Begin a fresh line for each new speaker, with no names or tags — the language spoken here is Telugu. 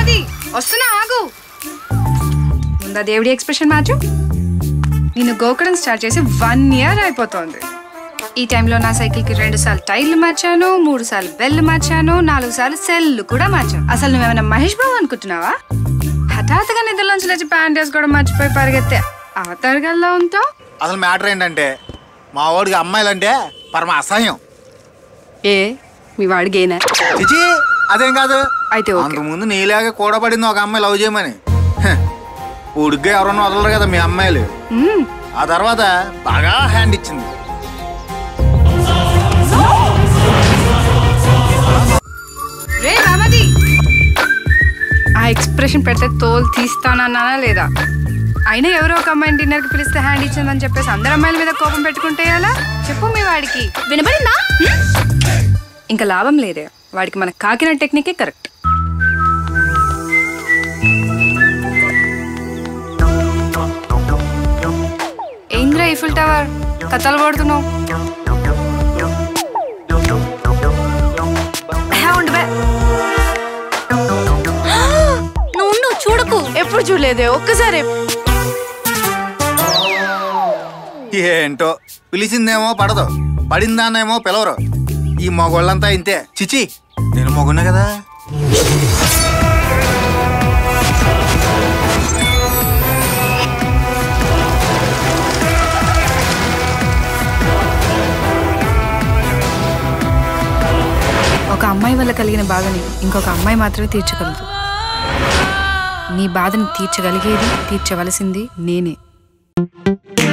రమాది వస్తున్నా ఆగు ముందా దేవుడి ఎక్స్ప్రెషన్ మ్యాచ్ నేను గోకడం స్టార్ట్ చేసి వన్ ఇయర్ అయిపోతుంది ఈ టైంలో నా సైకిల్కి రెండు సార్లు టైర్లు మార్చాను మూడు సార్లు బెల్ మార్చాను నాలుగు సార్లు సెల్లు కూడా మార్చాను అసలు నువ్వేమైనా మహేష్ బాబు అనుకుంటున్నావా హఠాత్తుగా నిద్రలోంచి లేచి ప్యాంట్ వేసుకోవడం మర్చిపోయి పరిగెత్తే అవతరగల్లా ఉంటావు
అసలు మ్యాటర్ ఏంటంటే మా వాడికి అమ్మాయిలంటే పరమ అసహ్యం
ఏ మీ వాడి గేనా
చిచి అదేం కాదు
అయితే ఓకే.
అంతకుముందు నీలాగే కూడబడింది ఒక అమ్మాయి లవ్ చేయమని హ, ఉడిగ్గా ఎవరన్నా వదలరు కదా మీ అమ్మాయిలు
మ్మ్.
ఆ తర్వాత బాగా హ్యాండ్ ఇచ్చింది
రే రామది ఆ ఎక్స్ప్రెషన్ పెడితే తోలు తీస్తానన్నానా లేదా అయినా ఎవరో ఒక అమ్మాయిని డిన్నర్ కి పిలిస్తే హ్యాండ్ ఇచ్చిందని చెప్పేసి అందరు అమ్మాయిల మీద కోపం పెట్టుకుంటే ఎలా చెప్పు మీ వాడికి వినబడిందా ఇంకా లాభం లేదే వాడికి మన కాకిన టెక్నికే కరెక్ట్ ఏంద్రా ఈఫిల్ టవర్ కథలు పడుతున్నావు హే, ఉండు బే.
నువ్వు ఉండు, చూడకు
ఎప్పుడు చూడలేదే ఒక్కసారి
ఏంటో పిలిచిందేమో పడదు పడిందానేమో పిలవరు ఈ మగోళ్ళంతా ఇంతే చిచి నేను మగున్నా కదా
ఒక అమ్మాయి వల్ల కలిగిన బాధని ఇంకొక అమ్మాయి మాత్రమే తీర్చగలదు నీ బాధని తీర్చగలిగేది తీర్చవలసింది నేనే